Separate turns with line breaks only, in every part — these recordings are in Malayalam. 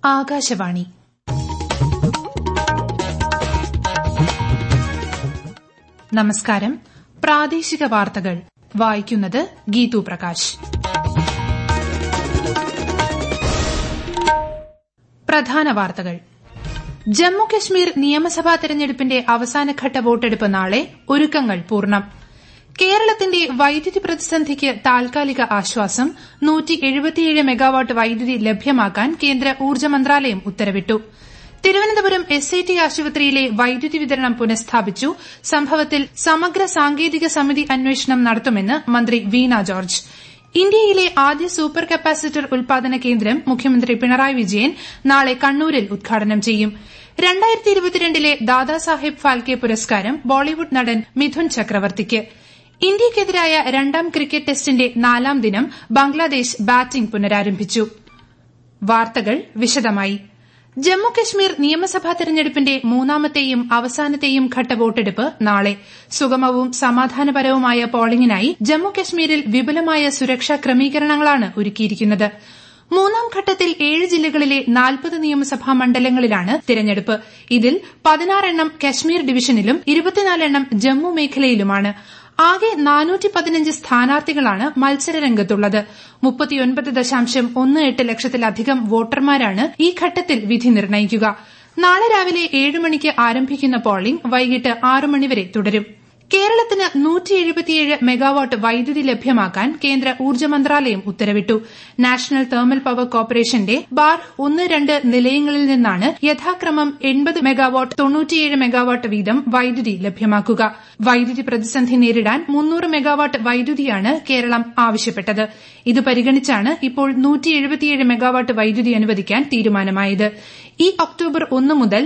ആകാശവാണി നമസ്കാരം പ്രാദേശിക വാർത്തകൾ വായിക്കുന്നത് ഗീതു പ്രകാശ് പ്രധാന വാർത്തകൾ ജമ്മു കശ്മീർ നിയമസഭാ തെരഞ്ഞെടുപ്പിന്റെ അവസാനഘട്ട വോട്ടെടുപ്പ് നാളെ ഒരുക്കങ്ങൾ പൂർണ്ണം കേരളത്തിന്റെ വൈദ്യുതി പ്രതിസന്ധിക്ക് താൽക്കാലിക ആശ്വാസം മെഗാവാട്ട് വൈദ്യുതി ലഭ്യമാക്കാൻ കേന്ദ്ര ഊർജ്ജ മന്ത്രാലയം ഉത്തരവിട്ടു തിരുവനന്തപുരം എസ് ഐ ടി ആശുപത്രിയിലെ വൈദ്യുതി വിതരണം പുനഃസ്ഥാപിച്ചു സംഭവത്തിൽ സമഗ്ര സാങ്കേതിക സമിതി അന്വേഷണം നടത്തുമെന്ന് മന്ത്രി വീണ ജോർജ് ഇന്ത്യയിലെ ആദ്യ സൂപ്പർ കപ്പാസിറ്റർ ഉൽപാദന കേന്ദ്രം മുഖ്യമന്ത്രി പിണറായി വിജയൻ നാളെ കണ്ണൂരിൽ ഉദ്ഘാടനം ചെയ്യും ലെ ദാദാസാഹേബ് ഫാൽക്കെ പുരസ്കാരം ബോളിവുഡ് നടൻ മിഥുൻ ചക്രവർത്തിക്ക് ഇന്ത്യയ്ക്കെതിരായ രണ്ടാം ക്രിക്കറ്റ് ടെസ്റ്റിന്റെ നാലാം ദിനം ബംഗ്ലാദേശ് ബാറ്റിംഗ് പുനരാരംഭിച്ചു വാർത്തകൾ വിശദമായി ജമ്മു കശ്മീർ നിയമസഭാ തെരഞ്ഞെടുപ്പിന്റെ മൂന്നാമത്തെയും അവസാനത്തെയും ഘട്ട വോട്ടെടുപ്പ് നാളെ സുഗമവും സമാധാനപരവുമായ പോളിംഗിനായി ജമ്മു കശ്മീരിൽ വിപുലമായ സുരക്ഷാ ക്രമീകരണങ്ങളാണ് ഒരുക്കിയിരിക്കുന്നത് മൂന്നാം ഘട്ടത്തിൽ ഏഴ് ജില്ലകളിലെ നാൽപ്പത് നിയമസഭാ മണ്ഡലങ്ങളിലാണ് തിരഞ്ഞെടുപ്പ് ഇതിൽ പതിനാറെണ്ണം കശ്മീർ ഡിവിഷനിലും ഇരുപത്തിനാലെണ്ണം ജമ്മു മേഖലയിലുമാണ് ആകെ സ്ഥാനാർത്ഥികളാണ് മത്സരരംഗത്തുള്ളത് ലക്ഷത്തിലധികം വോട്ടർമാരാണ് ഈ ഘട്ടത്തിൽ വിധി നിർണ്ണയിക്കുക നാളെ രാവിലെ ഏഴ് മണിക്ക് ആരംഭിക്കുന്ന പോളിംഗ് വൈകിട്ട് ആറ് മണിവരെ തുടരും കേരളത്തിന് മെഗാവാട്ട് വൈദ്യുതി ലഭ്യമാക്കാൻ കേന്ദ്ര ഊർജ്ജ മന്ത്രാലയം ഉത്തരവിട്ടു നാഷണൽ തെർമൽ പവർ കോർപ്പറേഷന്റെ ബാർ ഒന്ന് രണ്ട് നിലയങ്ങളിൽ നിന്നാണ് യഥാക്രമം എൺപത് മെഗാവാട്ട് മെഗാവാട്ട് വീതം വൈദ്യുതി ലഭ്യമാക്കുക വൈദ്യുതി പ്രതിസന്ധി നേരിടാൻ മുന്നൂറ് മെഗാവാട്ട് വൈദ്യുതിയാണ് കേരളം ആവശ്യപ്പെട്ടത് ഇത് പരിഗണിച്ചാണ് ഇപ്പോൾ മെഗാവാട്ട് വൈദ്യുതി അനുവദിക്കാൻ തീരുമാനമായത് ഈ ഒക്ടോബർ ഒന്ന് മുതൽ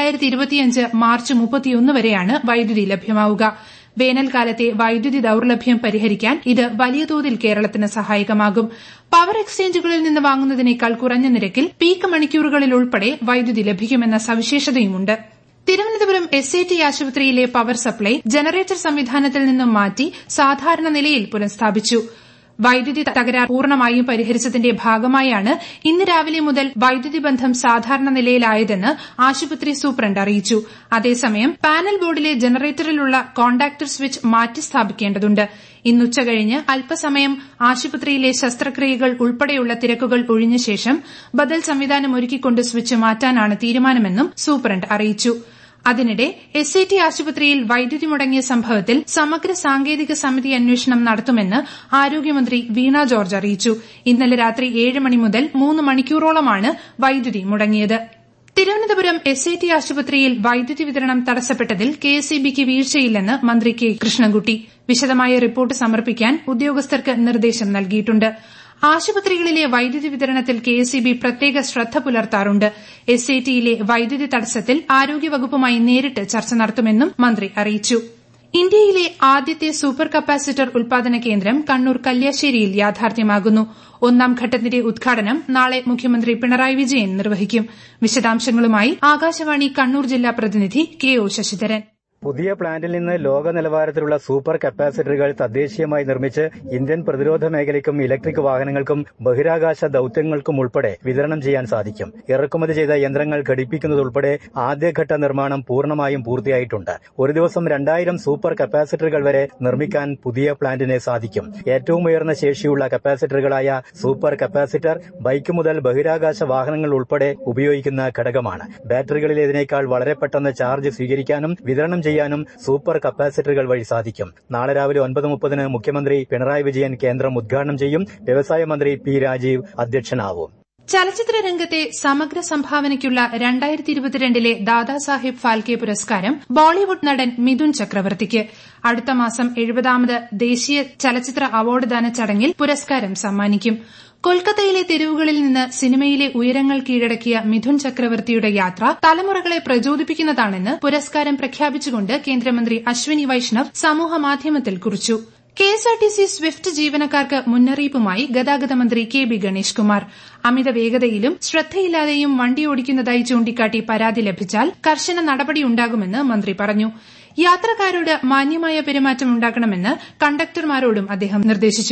മാർച്ച് മുപ്പത്തിയൊന്ന് വരെയാണ് വൈദ്യുതി ലഭ്യമാവുക വേനൽക്കാലത്തെ വൈദ്യുതി ദൌർലഭ്യം പരിഹരിക്കാൻ ഇത് വലിയ തോതിൽ കേരളത്തിന് സഹായകമാകും പവർ എക്സ്ചേഞ്ചുകളിൽ നിന്ന് വാങ്ങുന്നതിനേക്കാൾ കുറഞ്ഞ നിരക്കിൽ പീക്ക് മണിക്കൂറുകളിൽ ഉൾപ്പെടെ വൈദ്യുതി ലഭിക്കുമെന്ന സവിശേഷതയുമുണ്ട് തിരുവനന്തപുരം എസ് ഐ ടി ആശുപത്രിയിലെ പവർ സപ്ലൈ ജനറേറ്റർ സംവിധാനത്തിൽ നിന്നും മാറ്റി സാധാരണ നിലയിൽ പുനഃസ്ഥാപിച്ചു വൈദ്യുതി തകരാർ പൂർണ്ണമായും പരിഹരിച്ചതിന്റെ ഭാഗമായാണ് ഇന്ന് രാവിലെ മുതൽ വൈദ്യുതി ബന്ധം സാധാരണ നിലയിലായതെന്ന് ആശുപത്രി സൂപ്രണ്ട് അറിയിച്ചു അതേസമയം പാനൽ ബോർഡിലെ ജനറേറ്ററിലുള്ള കോണ്ടാക്ടർ സ്വിച്ച് മാറ്റി സ്ഥാപിക്കേണ്ടതുണ്ട് ഇന്ന് ഉച്ചകഴിഞ്ഞ് അല്പസമയം ആശുപത്രിയിലെ ശസ്ത്രക്രിയകൾ ഉൾപ്പെടെയുള്ള തിരക്കുകൾ ഒഴിഞ്ഞ ശേഷം ബദൽ സംവിധാനം ഒരുക്കിക്കൊണ്ട് സ്വിച്ച് മാറ്റാനാണ് തീരുമാനമെന്നും സൂപ്രണ്ട് അറിയിച്ചു അതിനിടെ എസ് ഐ ടി ആശുപത്രിയിൽ വൈദ്യുതി മുടങ്ങിയ സംഭവത്തിൽ സമഗ്ര സാങ്കേതിക സമിതി അന്വേഷണം നടത്തുമെന്ന് ആരോഗ്യമന്ത്രി വീണ ജോർജ് അറിയിച്ചു ഇന്നലെ രാത്രി ഏഴ് മണി മുതൽ മൂന്ന് മണിക്കൂറോളമാണ് വൈദ്യുതി മുടങ്ങിയത് തിരുവനന്തപുരം എസ് ഐ ടി ആശുപത്രിയിൽ വൈദ്യുതി വിതരണം തടസ്സപ്പെട്ടതിൽ കെ എസ് ഇ ബിക്ക് വീഴ്ചയില്ലെന്ന് മന്ത്രി കെ കൃഷ്ണൻകുട്ടി വിശദമായ റിപ്പോർട്ട് സമർപ്പിക്കാൻ ഉദ്യോഗസ്ഥർക്ക് നിർദ്ദേശം നൽകിയിട്ടുണ്ട് ആശുപത്രികളിലെ വൈദ്യുതി വിതരണത്തിൽ കെഎസ്ഇബി പ്രത്യേക ശ്രദ്ധ പുലർത്താറുണ്ട് എസ് ഐ ടിയിലെ വൈദ്യുതി തടസ്സത്തിൽ ആരോഗ്യവകുപ്പുമായി നേരിട്ട് ചർച്ച നടത്തുമെന്നും മന്ത്രി അറിയിച്ചു ഇന്ത്യയിലെ ആദ്യത്തെ സൂപ്പർ കപ്പാസിറ്റർ ഉൽപാദന കേന്ദ്രം കണ്ണൂർ കല്യാശ്ശേരിയിൽ യാഥാർത്ഥ്യമാകുന്നു ഒന്നാം ഘട്ടത്തിന്റെ ഉദ്ഘാടനം നാളെ മുഖ്യമന്ത്രി പിണറായി വിജയൻ നിർവഹിക്കും വിശദാംശങ്ങളുമായി ആകാശവാണി കണ്ണൂർ ജില്ലാ പ്രതിനിധി കെ ഒ ശശിധരൻ
പുതിയ പ്ലാന്റിൽ നിന്ന് ലോക നിലവാരത്തിലുള്ള സൂപ്പർ കപ്പാസിറ്ററുകൾ തദ്ദേശീയമായി നിർമ്മിച്ച് ഇന്ത്യൻ പ്രതിരോധ മേഖലയ്ക്കും ഇലക്ട്രിക് വാഹനങ്ങൾക്കും ബഹിരാകാശ ദൌത്യങ്ങൾക്കും ഉൾപ്പെടെ വിതരണം ചെയ്യാൻ സാധിക്കും ഇറക്കുമതി ചെയ്ത യന്ത്രങ്ങൾ ഘടിപ്പിക്കുന്നതുൾപ്പെടെ ആദ്യഘട്ട നിർമ്മാണം പൂർണ്ണമായും പൂർത്തിയായിട്ടുണ്ട് ഒരു ദിവസം രണ്ടായിരം സൂപ്പർ കപ്പാസിറ്ററുകൾ വരെ നിർമ്മിക്കാൻ പുതിയ പ്ലാന്റിന് സാധിക്കും ഏറ്റവും ഉയർന്ന ശേഷിയുള്ള കപ്പാസിറ്ററുകളായ സൂപ്പർ കപ്പാസിറ്റർ ബൈക്ക് മുതൽ ബഹിരാകാശ വാഹനങ്ങൾ ഉൾപ്പെടെ ഉപയോഗിക്കുന്ന ഘടകമാണ് ബാറ്ററികളിലേതിനേക്കാൾ വളരെ പെട്ടെന്ന് ചാർജ് സ്വീകരിക്കാനും വിതരണം ചെയ്യാനും സൂപ്പർ കപ്പാസിറ്ററുകൾ വഴി സാധിക്കും നാളെ രാവിലെ ഒൻപത് മുപ്പതിന് മുഖ്യമന്ത്രി പിണറായി വിജയൻ കേന്ദ്രം ഉദ്ഘാടനം ചെയ്യും വ്യവസായ മന്ത്രി പി രാജീവ് അധ്യക്ഷനാവും
ചലച്ചിത്ര രംഗത്തെ സമഗ്ര സംഭാവനയ്ക്കുള്ള രണ്ടായിരത്തി ഇരുപത്തിരണ്ടിലെ ദാദാസാഹിബ് ഫാൽക്കെ പുരസ്കാരം ബോളിവുഡ് നടൻ മിഥുൻ ചക്രവർത്തിക്ക് അടുത്ത മാസം എഴുപതാമത് ദേശീയ ചലച്ചിത്ര അവാർഡ് ദാന ചടങ്ങിൽ പുരസ്കാരം സമ്മാനിക്കും കൊൽക്കത്തയിലെ തെരുവുകളിൽ നിന്ന് സിനിമയിലെ ഉയരങ്ങൾ കീഴടക്കിയ മിഥുൻ ചക്രവർത്തിയുടെ യാത്ര തലമുറകളെ പ്രചോദിപ്പിക്കുന്നതാണെന്ന് പുരസ്കാരം പ്രഖ്യാപിച്ചുകൊണ്ട് കേന്ദ്രമന്ത്രി അശ്വിനി വൈഷ്ണവ് സമൂഹമാധ്യമത്തിൽ കുറിച്ചു കെഎസ്ആർടിസി സ്വിഫ്റ്റ് ജീവനക്കാർക്ക് മുന്നറിയിപ്പുമായി ഗതാഗത മന്ത്രി കെ ബി ഗണേഷ് കുമാർ അമിത വേഗതയിലും ശ്രദ്ധയില്ലാതെയും വണ്ടി ഓടിക്കുന്നതായി ചൂണ്ടിക്കാട്ടി പരാതി ലഭിച്ചാൽ കർശന നടപടിയുണ്ടാകുമെന്ന് മന്ത്രി പറഞ്ഞു യാത്രക്കാരോട് മാന്യമായ പെരുമാറ്റം ഉണ്ടാക്കണമെന്ന് കണ്ടക്ടർമാരോടും അദ്ദേഹം നിർദ്ദേശിച്ചു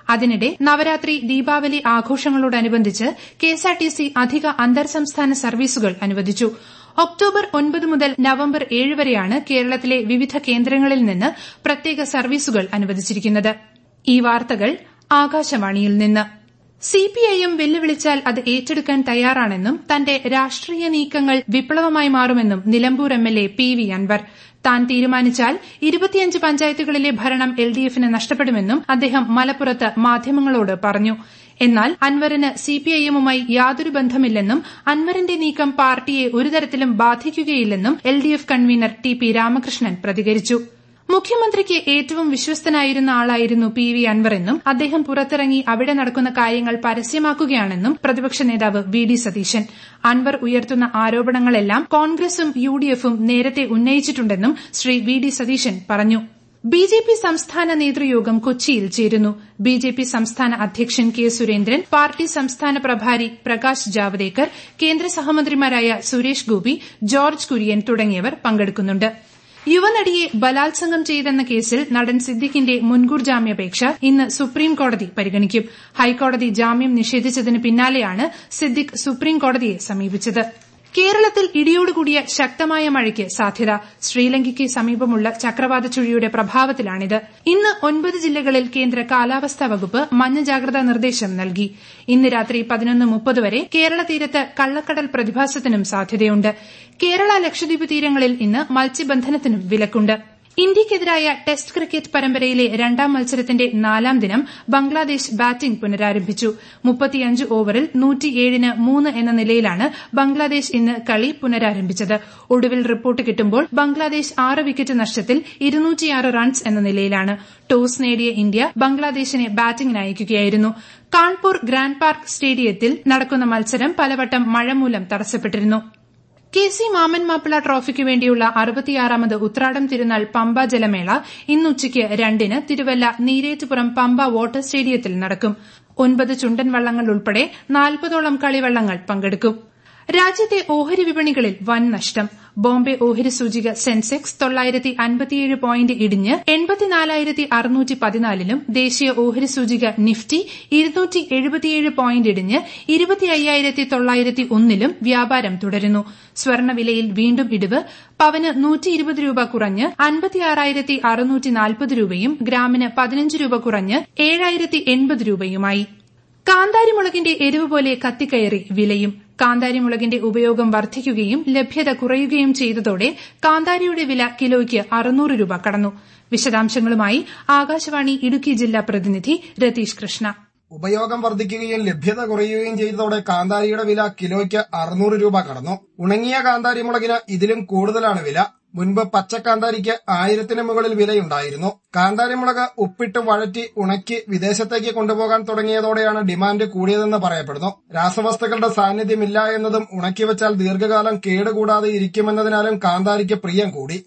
അതിനിടെ നവരാത്രി ദീപാവലി ആഘോഷങ്ങളോടനുബന്ധിച്ച് കെഎസ്ആർടിസി അധിക അന്തർ സംസ്ഥാന സർവീസുകൾ അനുവദിച്ചു ഒക്ടോബർ ഒൻപത് മുതൽ നവംബർ ഏഴ് വരെയാണ് കേരളത്തിലെ വിവിധ കേന്ദ്രങ്ങളിൽ നിന്ന് പ്രത്യേക സർവീസുകൾ അനുവദിച്ചിരിക്കുന്നത് ഈ വാർത്തകൾ ആകാശവാണിയിൽ നിന്ന് സിപിഐഎം വെല്ലുവിളിച്ചാൽ അത് ഏറ്റെടുക്കാൻ തയ്യാറാണെന്നും തന്റെ രാഷ്ട്രീയ നീക്കങ്ങൾ വിപ്ലവമായി മാറുമെന്നും Nilambur MLA P V Anvar താൻ തീരുമാനിച്ചാൽ ഇരുപത്തിയഞ്ച് പഞ്ചായത്തുകളിലെ ഭരണം എൽഡിഎഫിന് നഷ്ടപ്പെടുമെന്നും അദ്ദേഹം മലപ്പുറത്ത് മാധ്യമങ്ങളോട് പറഞ്ഞു എന്നാൽ അൻവറിന് സിപിഐഎമ്മുമായി യാതൊരു ബന്ധമില്ലെന്നും അൻവറിന്റെ നീക്കം പാർട്ടിയെ ഒരു തരത്തിലും ബാധിക്കുകയില്ലെന്നും LDF convener T P Ramakrishnan പ്രതികരിച്ചു മുഖ്യമന്ത്രിക്ക് ഏറ്റവും വിശ്വസ്തനായിരുന്ന ആളായിരുന്നു പി വി അൻവറെന്നും അദ്ദേഹം പുറത്തിറങ്ങി അവിടെ നടക്കുന്ന കാര്യങ്ങൾ പരസ്യമാക്കുകയാണെന്നും പ്രതിപക്ഷ നേതാവ് വി ഡി സതീശൻ അൻവർ ഉയർത്തുന്ന ആരോപണങ്ങളെല്ലാം കോൺഗ്രസും യുഡിഎഫും നേരത്തെ ഉന്നയിച്ചിട്ടുണ്ടെന്നും ശ്രീ വി ഡി സതീശൻ പറഞ്ഞു ബിജെപി സംസ്ഥാന നേതൃയോഗം കൊച്ചിയിൽ ചേരുന്നു ബിജെപി സംസ്ഥാന അധ്യക്ഷൻ കെ സുരേന്ദ്രൻ പാർട്ടി സംസ്ഥാന പ്രഭാരി പ്രകാശ് ജാവ്ദേക്കർ കേന്ദ്ര സഹമന്ത്രിമാരായ സുരേഷ് ഗോപി ജോർജ് കുര്യൻ തുടങ്ങിയവർ പങ്കെടുക്കുന്നുണ്ട് യുവനടിയെ ബലാത്സംഗം ചെയ്തെന്ന കേസിൽ നടൻ സിദ്ദിഖിന്റെ മുൻകൂർ ജാമ്യാപേക്ഷ ഇന്ന് സുപ്രീം കോടതി പരിഗണിക്കും ഹൈക്കോടതി ജാമ്യം നിഷേധിച്ചതിന് പിന്നാലെയാണ് സിദ്ദിഖ് സുപ്രീം കോടതിയെ സമീപിച്ചത് കേരളത്തിൽ ഇടിയോടുകൂടിയ ശക്തമായ മഴയ്ക്ക് സാധ്യത ശ്രീലങ്കയ്ക്ക് സമീപമുള്ള ചക്രവാത ചുഴിയുടെ പ്രഭാവത്തിലാണിത് ഇന്ന് ഒൻപത് ജില്ലകളിൽ കേന്ദ്ര കാലാവസ്ഥാ വകുപ്പ് മഞ്ഞ ജാഗ്രതാ നിർദ്ദേശം നൽകി ഇന്ന് രാത്രി പതിനൊന്ന് മുപ്പത് വരെ കേരള തീരത്ത് കള്ളക്കടൽ പ്രതിഭാസത്തിനും സാധ്യതയുണ്ട് കേരള ലക്ഷദ്വീപ് തീരങ്ങളിൽ ഇന്ന് മത്സ്യബന്ധനത്തിനും വിലക്കുണ്ട് ഇന്ത്യയ്ക്കെതിരായ ടെസ്റ്റ് ക്രിക്കറ്റ് പരമ്പരയിലെ രണ്ടാം മത്സരത്തിന്റെ നാലാം ദിനം ബംഗ്ലാദേശ് ബാറ്റിംഗ് പുനരാരംഭിച്ചു മുപ്പത്തിയഞ്ച് ഓവറിൽ നൂറ്റിയേഴിന് മൂന്ന് എന്ന നിലയിലാണ് ബംഗ്ലാദേശ് ഇന്ന് കളി പുനരാരംഭിച്ചത് ഒടുവിൽ റിപ്പോർട്ട് കിട്ടുമ്പോൾ ബംഗ്ലാദേശ് ആറ് വിക്കറ്റ് നഷ്ടത്തിൽ ഇരുന്നൂറ്റിയാറ് റൺസ് എന്ന നിലയിലാണ് ടോസ് നേടിയ ഇന്ത്യ ബംഗ്ലാദേശിനെ ബാറ്റിംഗിന് അയക്കുകയായിരുന്നു കാൺപൂർ ഗ്രാൻഡ് പാർക്ക് സ്റ്റേഡിയത്തിൽ നടക്കുന്ന മത്സരം പലവട്ടം മഴ മൂലം തടസ്സപ്പെട്ടിരുന്നു കെ സി മാമൻ മാപ്പിള ട്രോഫിക്ക് വേണ്ടിയുള്ള അറുപത്തിയാറാമത് ഉത്രാടം തിരുനാൾ പമ്പ ജലമേള ഇന്നുച്ചയ്ക്ക് രണ്ടിന് തിരുവല്ല നീരേറ്റുപുറം പമ്പ വാട്ടർ സ്റ്റേഡിയത്തിൽ നടക്കും ഒൻപത് ചുണ്ടൻ വള്ളങ്ങൾ ഉൾപ്പെടെ നാൽപ്പതോളം കളിവള്ളങ്ങൾ പങ്കെടുക്കും രാജ്യത്തെ ഓഹരി വിപണികളിൽ വൻ നഷ്ടം ബോംബെ ഓഹരി സൂചിക സെൻസെക്സ് തൊള്ളായിരത്തി അൻപത്തിയേഴ് പോയിന്റ് ഇടിഞ്ഞ് എൺപത്തിനാലായിരത്തി അറുന്നൂറ്റി പതിനാലിലും ദേശീയ ഓഹരി സൂചിക നിഫ്റ്റി ഇരുന്നൂറ്റി എഴുപത്തിയേഴ് പോയിന്റ് ഇടിഞ്ഞ് ഇരുപത്തി അയ്യായിരത്തി തൊള്ളായിരത്തി ഒന്നിലും വ്യാപാരം തുടരുന്നു സ്വർണ്ണവിലയിൽ വീണ്ടും ഇടിവ് പവന് നൂറ്റി ഇരുപത് രൂപ കുറഞ്ഞ് അൻപത്തിയാറായിരത്തി അറുന്നൂറ്റി നാൽപ്പത് രൂപയും ഗ്രാമിന് പതിനഞ്ച് രൂപ കുറഞ്ഞ് ഏഴായിരത്തി എൺപത് രൂപയുമായി കാന്താരിമുളകിന്റെ എരിവ് പോലെ കത്തിക്കയറി വിലയും കാന്താരിമുളകിന്റെ ഉപയോഗം വർദ്ധിക്കുകയും ലഭ്യത കുറയുകയും ചെയ്തതോടെ കാന്താരിയുടെ വില കിലോയ്ക്ക് അറുന്നൂറ് രൂപ കടന്നു വിശദാംശങ്ങളുമായി ആകാശവാണി ഇടുക്കി ജില്ലാ പ്രതിനിധി രതീഷ് കൃഷ്ണ
ഉപയോഗം വർദ്ധിക്കുകയും ലഭ്യത കുറയുകയും ചെയ്തതോടെ കാന്താരിയുടെ വില കിലോയ്ക്ക് അറുന്നൂറ് രൂപ കടന്നു ഉണങ്ങിയ കാന്താരി മുളകിന് ഇതിലും കൂടുതലാണ് വില മുൻപ് പച്ചക്കാന്താരിക്ക് ആയിരത്തിന് മുകളിൽ വിലയുണ്ടായിരുന്നു കാന്താരിമുളക് ഉപ്പിട്ട് വഴറ്റി ഉണക്കി വിദേശത്തേക്ക് കൊണ്ടുപോകാൻ തുടങ്ങിയതോടെയാണ് ഡിമാൻഡ് കൂടിയതെന്ന് പറയപ്പെടുന്നു രാസവസ്തുക്കളുടെ സാന്നിധ്യമില്ല എന്നതും ഉണക്കിവെച്ചാൽ ദീർഘകാലം കേടുകൂടാതെ ഇരിക്കുമെന്നതിനാലും കാന്താരിക്ക് പ്രിയം കൂടി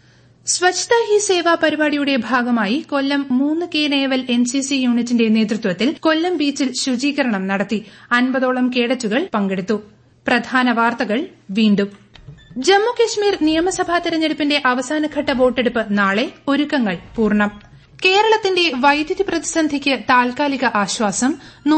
സ്വച്ഛത ഹി സേവ പരിപാടിയുടെ ഭാഗമായി കൊല്ലം മൂന്ന് കെ നേവൽ എൻസിസി യൂണിറ്റിന്റെ നേതൃത്വത്തിൽ കൊല്ലം ബീച്ചിൽ ശുചീകരണം നടത്തി അൻപതോളം കേഡറ്റുകൾ പങ്കെടുത്തു പ്രധാന വാർത്തകൾ വീണ്ടും ജമ്മുകശ്മീർ നിയമസഭാ തെരഞ്ഞെടുപ്പിന്റെ അവസാനഘട്ട വോട്ടെടുപ്പ് നാളെ ഒരുക്കങ്ങൾ പൂർണ്ണം കേരളത്തിന്റെ വൈദ്യുതി പ്രതിസന്ധിക്ക് താൽക്കാലിക ആശ്വാസം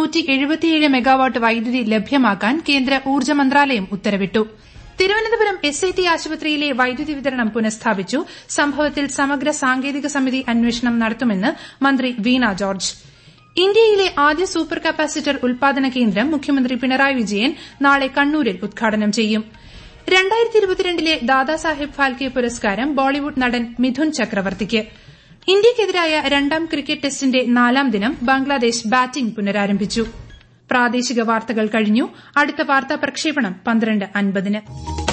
മെഗാവാട്ട് വൈദ്യുതി ലഭ്യമാക്കാൻ കേന്ദ്ര ഊർജ്ജ മന്ത്രാലയം ഉത്തരവിട്ടു തിരുവനന്തപുരം എസ് ഐ ടി ആശുപത്രിയിലെ വൈദ്യുതി വിതരണം പുനഃസ്ഥാപിച്ചു സംഭവത്തിൽ സമഗ്ര സാങ്കേതിക സമിതി അന്വേഷണം നടത്തുമെന്ന് മന്ത്രി വീണ ജോർജ് ഇന്ത്യയിലെ ആദ്യ സൂപ്പർ കപ്പാസിറ്റർ ഉൽപാദന കേന്ദ്രം മുഖ്യമന്ത്രി പിണറായി വിജയൻ നാളെ കണ്ണൂരിൽ ഉദ്ഘാടനം ചെയ്യും രണ്ടായിരത്തി ഇരുപത്തിരണ്ടിലെ ദാദാസാഹിബ് ഫാൽക്കെ പുരസ്കാരം ബോളിവുഡ് നടൻ മിഥുൻ ചക്രവർത്തിക്ക് ഇന്ത്യയ്ക്കെതിരായ രണ്ടാം ക്രിക്കറ്റ് ടെസ്റ്റിന്റെ നാലാം ദിനം ബംഗ്ലാദേശ് ബാറ്റിംഗ് പുനരാരംഭിച്ചു പ്രാദേശിക വാർത്തകൾ കഴിഞ്ഞു അടുത്ത വാർത്താ പ്രക്ഷേപണം പന്ത്രണ്ട് അൻപതിന്